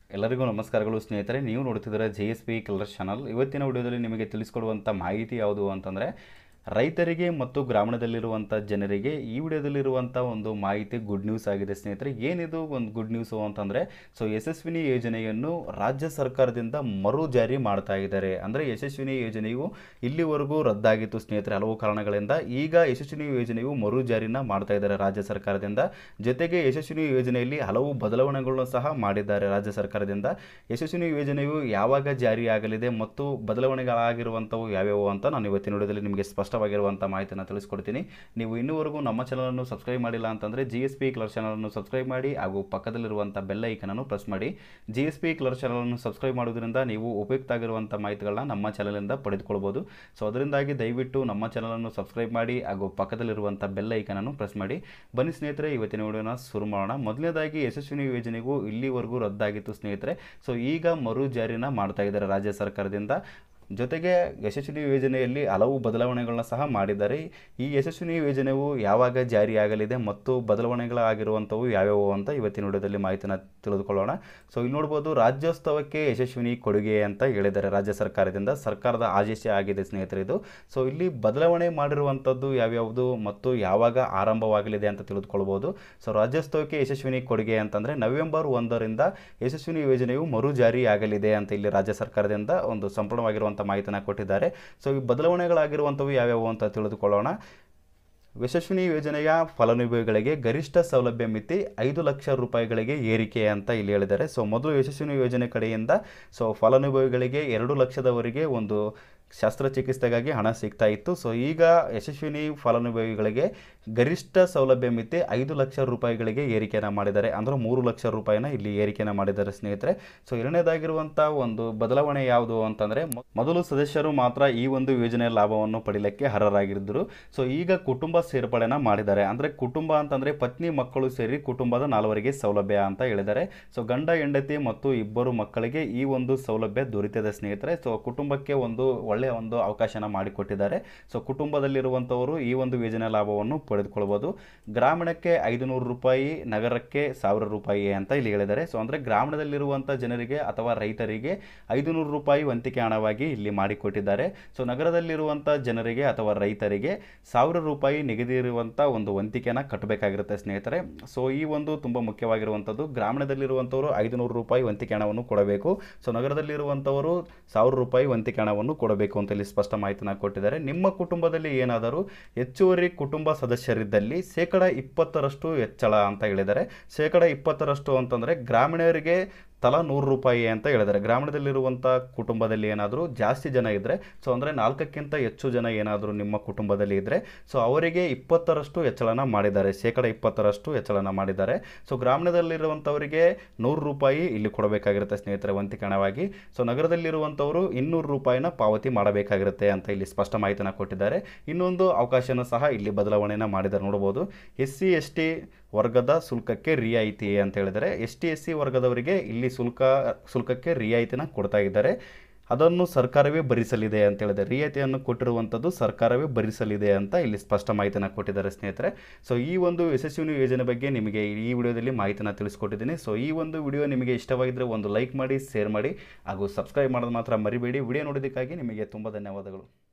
ಎಲ್ಲರಿಗೂ ನಮಸ್ಕಾರಗಳು ಸ್ನೇಹಿತರೆ ನೀವು ನೋಡ್ತಿದ್ದೀರ J S P colour channel ಇವತ್ತಿನ ವಿಡಿಯೋದಲ್ಲಿ ನಿಮಗೆ ತಿಳಿಸ್ಕೊಡುವಂಥ ಮಾಹಿತಿ ಯಾವುದು ಅಂತಂದರೆ ರೈತರಿಗೆ ಮತ್ತು ಗ್ರಾಮೀಣದಲ್ಲಿರುವಂಥ ಜನರಿಗೆ ಈ ವಿಡಿಯೋದಲ್ಲಿರುವಂಥ ಒಂದು ಮಾಹಿತಿ ಗುಡ್ ನ್ಯೂಸ್ ಆಗಿದೆ ಸ್ನೇಹಿತರೆ ಏನಿದು ಒಂದು ಗುಡ್ ನ್ಯೂಸು ಅಂತಂದರೆ ಸೊ ಯಶಸ್ವಿನಿ ಯೋಜನೆಯನ್ನು ರಾಜ್ಯ ಸರ್ಕಾರದಿಂದ ಮರು ಜಾರಿ ಮಾಡ್ತಾ ಇದ್ದಾರೆ ಅಂದರೆ ಯಶಸ್ವಿನಿ ಯೋಜನೆಯು ಇಲ್ಲಿವರೆಗೂ ರದ್ದಾಗಿತ್ತು ಸ್ನೇಹಿತರೆ ಹಲವು ಕಾರಣಗಳಿಂದ ಈಗ ಯಶಸ್ವಿನಿ ಯೋಜನೆಯು ಮರು ಜಾರಿನ ಮಾಡ್ತಾ ಇದ್ದಾರೆ ರಾಜ್ಯ ಸರ್ಕಾರದಿಂದ ಜೊತೆಗೆ ಯಶಸ್ವಿನಿ ಯೋಜನೆಯಲ್ಲಿ ಹಲವು ಬದಲಾವಣೆಗಳನ್ನು ಸಹ ಮಾಡಿದ್ದಾರೆ ರಾಜ್ಯ ಸರ್ಕಾರದಿಂದ ಯಶಸ್ವಿನಿ ಯೋಜನೆಯು ಯಾವಾಗ ಜಾರಿಯಾಗಲಿದೆ ಮತ್ತು ಬದಲಾವಣೆಗಳಾಗಿರುವಂಥವು ಯಾವ್ಯಾವು ಅಂತ ನಾನು ಇವತ್ತಿನ ವಿಡಿಯೋದಲ್ಲಿ ನಿಮಗೆ ಸ್ಪಷ್ಟವಾಗಿರುವಂಥ ಮಾಹಿತಿಯನ್ನು ತಿಳಿಸ್ಕೊಡ್ತೀನಿ ನೀವು ಇನ್ನೂವರೆಗೂ ನಮ್ಮ ಚಾನಲನ್ನು ಸಬ್ಸ್ಕ್ರೈಬ್ ಮಾಡಿಲ್ಲ ಅಂತಂದರೆ ಜಿ ಎಸ್ ಪಿ ಕ್ಲರ್ ಚಾನಲನ್ನು ಸಬ್ಸ್ಕ್ರೈಬ್ ಮಾಡಿ ಹಾಗೂ ಪಕ್ಕದಲ್ಲಿರುವಂಥ ಬೆಲ್ ಐಕನನ್ನು ಪ್ರೆಸ್ ಮಾಡಿ ಜಿ ಎಸ್ ಪಿ ಕ್ಲರ್ ಚಾನಲನ್ನು ಸಬ್ಸ್ಕ್ರೈಬ್ ಮಾಡೋದ್ರಿಂದ ನೀವು ಉಪಯುಕ್ತ ಆಗಿರುವಂಥ ಮಾಹಿತಿಗಳನ್ನ ನಮ್ಮ ಚಾನಲಿಂದ ಪಡೆದುಕೊಳ್ಬೋದು ಸೊ ಅದರಿಂದಾಗಿ ದಯವಿಟ್ಟು ನಮ್ಮ ಚಾನಲನ್ನು ಸಬ್ಸ್ಕ್ರೈಬ್ ಮಾಡಿ ಹಾಗೂ ಪಕ್ಕದಲ್ಲಿರುವಂಥ ಬೆಲ್ ಐಕನನ್ನು ಪ್ರೆಸ್ ಮಾಡಿ ಬನ್ನಿ ಸ್ನೇಹಿತರೆ ಇವತ್ತಿನ ವಿಡಿಯೋನ ಶುರು ಮಾಡೋಣ ಮೊದಲನೇದಾಗಿ ಯಶಸ್ವಿನಿ ಯೋಜನೆಗೂ ಇಲ್ಲಿವರೆಗೂ ರದ್ದಾಗಿತ್ತು ಸ್ನೇಹಿತರೆ ಸೊ ಈಗ ಮರು ಜಾರಿನ ಮಾಡ್ತಾ ಇದ್ದಾರೆ ರಾಜ್ಯ ಸರ್ಕಾರದಿಂದ ಜೊತೆಗೆ ಯಶಸ್ವಿನಿ ಯೋಜನೆಯಲ್ಲಿ ಹಲವು ಬದಲಾವಣೆಗಳನ್ನ ಸಹ ಮಾಡಿದ್ದಾರೆ ಈ ಯಶಸ್ವಿನಿ ಯೋಜನೆಯು ಯಾವಾಗ ಜಾರಿಯಾಗಲಿದೆ ಮತ್ತು ಬದಲಾವಣೆಗಳಾಗಿರುವಂಥವು ಯಾವ್ಯಾವು ಅಂತ ಇವತ್ತಿನ ವಿಡಿಯೋದಲ್ಲಿ ಮಾಹಿತಿನ ತಿಳಿದುಕೊಳ್ಳೋಣ ಸೊ ಇಲ್ಲಿ ನೋಡ್ಬೋದು ರಾಜ್ಯೋತ್ಸವಕ್ಕೆ ಯಶಸ್ವಿನಿ ಕೊಡುಗೆ ಅಂತ ಹೇಳಿದ್ದಾರೆ ರಾಜ್ಯ ಸರ್ಕಾರದಿಂದ ಸರ್ಕಾರದ ಆದೇಶ ಆಗಿದೆ ಸ್ನೇಹಿತರೆ ಇದು ಸೊ ಇಲ್ಲಿ ಬದಲಾವಣೆ ಮಾಡಿರುವಂಥದ್ದು ಯಾವ್ಯಾವುದು ಮತ್ತು ಯಾವಾಗ ಆರಂಭವಾಗಲಿದೆ ಅಂತ ತಿಳಿದುಕೊಳ್ಬೋದು ಸೊ ರಾಜ್ಯೋತ್ಸವಕ್ಕೆ ಯಶಸ್ವಿನಿ ಕೊಡುಗೆ ಅಂತಂದರೆ ನವೆಂಬರ್ ಒಂದರಿಂದ ಯಶಸ್ವಿನಿ ಯೋಜನೆಯು ಮರು ಜಾರಿ ಆಗಲಿದೆ ಅಂತ ಇಲ್ಲಿ ರಾಜ್ಯ ಸರ್ಕಾರದಿಂದ ಒಂದು ಸಂಪೂರ್ಣವಾಗಿರುವಂಥ ಮಾಹಿತಿನ ಕೊಟ್ಟಿದ್ದಾರೆ ಸೊ ಈ ಬದಲಾವಣೆಗಳಾಗಿರುವಂಥವು ಯಾವ್ಯಾವು ಅಂತ ತಿಳಿದುಕೊಳ್ಳೋಣ ಯಶಸ್ವಿನಿ ಯೋಜನೆಯ ಫಲಾನುಭವಿಗಳಿಗೆ ಗರಿಷ್ಠ ಸೌಲಭ್ಯ ಮಿತಿ ಐದು ಲಕ್ಷ ರೂಪಾಯಿಗಳಿಗೆ ಏರಿಕೆ ಅಂತ ಇಲ್ಲಿ ಹೇಳಿದ್ದಾರೆ ಸೊ ಮೊದಲು ಯಶಸ್ವಿನಿ ಯೋಜನೆ ಕಡೆಯಿಂದ ಸೊ ಫಲಾನುಭವಿಗಳಿಗೆ ಎರಡು ಲಕ್ಷದವರೆಗೆ ಒಂದು ಶಸ್ತ್ರಚಿಕಿತ್ಸೆಗಾಗಿ ಹಣ ಸಿಗ್ತಾ ಇತ್ತು ಸೊ ಈಗ ಯಶಸ್ವಿನಿ ಫಲಾನುಭವಿಗಳಿಗೆ ಗರಿಷ್ಠ ಸೌಲಭ್ಯ ಮಿತಿ ಐದು ಲಕ್ಷ ರೂಪಾಯಿಗಳಿಗೆ ಏರಿಕೆಯನ್ನು ಮಾಡಿದ್ದಾರೆ ಅಂದರೆ ಮೂರು ಲಕ್ಷ ರೂಪಾಯಿನ ಇಲ್ಲಿ ಏರಿಕೆಯನ್ನು ಮಾಡಿದ್ದಾರೆ ಸ್ನೇಹಿತರೆ ಸೊ ಎರಡನೇದಾಗಿರುವಂಥ ಒಂದು ಬದಲಾವಣೆ ಯಾವುದು ಅಂತಂದರೆ ಮೊದಲು ಸದಸ್ಯರು ಮಾತ್ರ ಈ ಒಂದು ಯೋಜನೆಯ ಲಾಭವನ್ನು ಪಡೀಲಿಕ್ಕೆ ಅರ್ಹರಾಗಿದ್ದರು ಸೊ ಈಗ ಕುಟುಂಬ ಸೇರ್ಪಡೆನ ಮಾಡಿದ್ದಾರೆ ಅಂದರೆ ಕುಟುಂಬ ಅಂತಂದರೆ ಪತ್ನಿ ಮಕ್ಕಳು ಸೇರಿ ಕುಟುಂಬದ ನಾಲ್ವರಿಗೆ ಸೌಲಭ್ಯ ಅಂತ ಹೇಳಿದ್ದಾರೆ ಸೊ ಗಂಡ ಹೆಂಡತಿ ಮತ್ತು ಇಬ್ಬರು ಮಕ್ಕಳಿಗೆ ಈ ಒಂದು ಸೌಲಭ್ಯ ದೊರೆತಿದೆ ಸ್ನೇಹಿತರೆ ಸೊ ಕುಟುಂಬಕ್ಕೆ ಒಂದು ಒಳ್ಳೆಯ ಒಂದು ಅವಕಾಶನ ಮಾಡಿಕೊಟ್ಟಿದ್ದಾರೆ ಸೊ ಕುಟುಂಬದಲ್ಲಿರುವಂಥವರು ಈ ಒಂದು ಯೋಜನೆ ಲಾಭವನ್ನು ಪಡೆದುಕೊಳ್ಬೋದು ಗ್ರಾಮೀಣಕ್ಕೆ ಐದು ನೂರು ರೂಪಾಯಿ ನಗರಕ್ಕೆ ಸಾವಿರ ರೂಪಾಯಿ ಅಂತ ಇಲ್ಲಿ ಹೇಳಿದ್ದಾರೆ ಸೊ ಅಂದರೆ ಗ್ರಾಮೀಣದಲ್ಲಿರುವಂಥ ಜನರಿಗೆ ಅಥವಾ ರೈತರಿಗೆ ಐದು ನೂರು ರೂಪಾಯಿ ವಂತಿಕೆ ಹಣವಾಗಿ ಇಲ್ಲಿ ಮಾಡಿಕೊಟ್ಟಿದ್ದಾರೆ ಸೊ ನಗರದಲ್ಲಿರುವಂಥ ಜನರಿಗೆ ಅಥವಾ ರೈತರಿಗೆ ಸಾವಿರ ರೂಪಾಯಿ ನಿಗದಿ ಇರುವಂಥ ಒಂದು ವಂತಿಕೆನ ಕಟ್ಟಬೇಕಾಗಿರುತ್ತೆ ಸ್ನೇಹಿತರೆ ಸೊ ಈ ಒಂದು ತುಂಬ ಮುಖ್ಯವಾಗಿರುವಂಥದ್ದು ಗ್ರಾಮೀಣದಲ್ಲಿರುವಂಥವರು ಐದು ನೂರು ರೂಪಾಯಿ ವಂತಿಕೆ ಹಣವನ್ನು ಕೊಡಬೇಕು ಸೊ ನಗರದಲ್ಲಿರುವಂಥವರು ಸಾವಿರ ರೂಪಾಯಿ ವಂತಿಕೆ ಹಣವನ್ನು ಕೊಡಬೇಕು ಅಂತ ಇಲ್ಲಿ ಸ್ಪಷ್ಟ ಮಾಹಿತಿನ ಕೊಟ್ಟಿದ್ದಾರೆ ನಿಮ್ಮ ಕುಟುಂಬದಲ್ಲಿ ಏನಾದರೂ ಹೆಚ್ಚುವರಿ ಕುಟುಂಬ ಸದಸ್ಯರಿದ್ದಲ್ಲಿ ಶೇಕಡ ಇಪ್ಪತ್ತರಷ್ಟು ಹೆಚ್ಚಳ ಅಂತ ಹೇಳಿದ್ದಾರೆ ಶೇಕಡ ಇಪ್ಪತ್ತರಷ್ಟು ಅಂತಂದರೆ ಗ್ರಾಮೀಣರಿಗೆ ತಲಾ ನೂರು ರೂಪಾಯಿ ಅಂತ ಹೇಳಿದ್ದಾರೆ ಗ್ರಾಮೀಣದಲ್ಲಿರುವಂಥ ಕುಟುಂಬದಲ್ಲಿ ಏನಾದರೂ ಜಾಸ್ತಿ ಜನ ಇದ್ದರೆ ಸೊ ಅಂದರೆ ನಾಲ್ಕಕ್ಕಿಂತ ಹೆಚ್ಚು ಜನ ಏನಾದರೂ ನಿಮ್ಮ ಕುಟುಂಬದಲ್ಲಿ ಇದ್ದರೆ ಸೊ ಅವರಿಗೆ ಇಪ್ಪತ್ತರಷ್ಟು ಹೆಚ್ಚಳನ ಮಾಡಿದ್ದಾರೆ ಶೇಕಡ ಇಪ್ಪತ್ತರಷ್ಟು ಹೆಚ್ಚಳನ ಮಾಡಿದ್ದಾರೆ ಸೊ ಗ್ರಾಮೀಣದಲ್ಲಿರುವಂಥವರಿಗೆ ನೂರು ರೂಪಾಯಿ ಇಲ್ಲಿ ಕೊಡಬೇಕಾಗಿರುತ್ತೆ ಸ್ನೇಹಿತರೆ ವಂತಿಕೆ ಹಣವಾಗಿ ಸೊ ನಗರದಲ್ಲಿರುವಂಥವರು ಇನ್ನೂರು ರೂಪಾಯಿನ ಪಾವತಿ ಮಾಡಬೇಕಾಗಿರುತ್ತೆ ಅಂತ ಇಲ್ಲಿ ಸ್ಪಷ್ಟ ಮಾಹಿತಿನ ಕೊಟ್ಟಿದ್ದಾರೆ ಇನ್ನೊಂದು ಅವಕಾಶನ ಸಹ ಇಲ್ಲಿ ಬದಲಾವಣೆನ ಮಾಡಿದ್ದಾರೆ ನೋಡ್ಬೋದು ಎಸ್ ಸಿ ಎಸ್ ಟಿ ವರ್ಗದ ಶುಲ್ಕಕ್ಕೆ ರಿಯಾಯಿತಿ ಅಂತ ಹೇಳಿದರೆ ಎಸ್ ಟಿ ಎಸ್ ಸಿ ವರ್ಗದವರಿಗೆ ಇಲ್ಲಿ ಶುಲ್ಕ ಶುಲ್ಕಕ್ಕೆ ರಿಯಾಯಿತಿನ ಕೊಡ್ತಾ ಇದ್ದಾರೆ ಅದನ್ನು ಸರ್ಕಾರವೇ ಭರಿಸಲಿದೆ ಅಂತ ಹೇಳಿದೆ ರಿಯಾಯಿತಿಯನ್ನು ಕೊಟ್ಟಿರುವಂಥದ್ದು ಸರ್ಕಾರವೇ ಭರಿಸಲಿದೆ ಅಂತ ಇಲ್ಲಿ ಸ್ಪಷ್ಟ ಮಾಹಿತಿನ ಕೊಟ್ಟಿದ್ದಾರೆ ಸ್ನೇಹಿತರೆ ಸೊ ಈ ಒಂದು ಯಶಸ್ವಿನಿ ಯೋಜನೆ ಬಗ್ಗೆ ನಿಮಗೆ ಈ ವಿಡಿಯೋದಲ್ಲಿ ಮಾಹಿತಿನ ತಿಳಿಸ್ಕೊಟ್ಟಿದ್ದೀನಿ ಸೊ ಈ ಒಂದು ವಿಡಿಯೋ ನಿಮಗೆ ಇಷ್ಟವಾಗಿದ್ದರೆ ಒಂದು ಲೈಕ್ ಮಾಡಿ ಶೇರ್ ಮಾಡಿ ಹಾಗೂ ಸಬ್ಸ್ಕ್ರೈಬ್ ಮಾಡೋದು ಮಾತ್ರ ಮರಿಬೇಡಿ ವಿಡಿಯೋ ನೋಡೋದಕ್ಕಾಗಿ ನಿಮಗೆ ತುಂಬ ಧನ್ಯವಾದಗಳು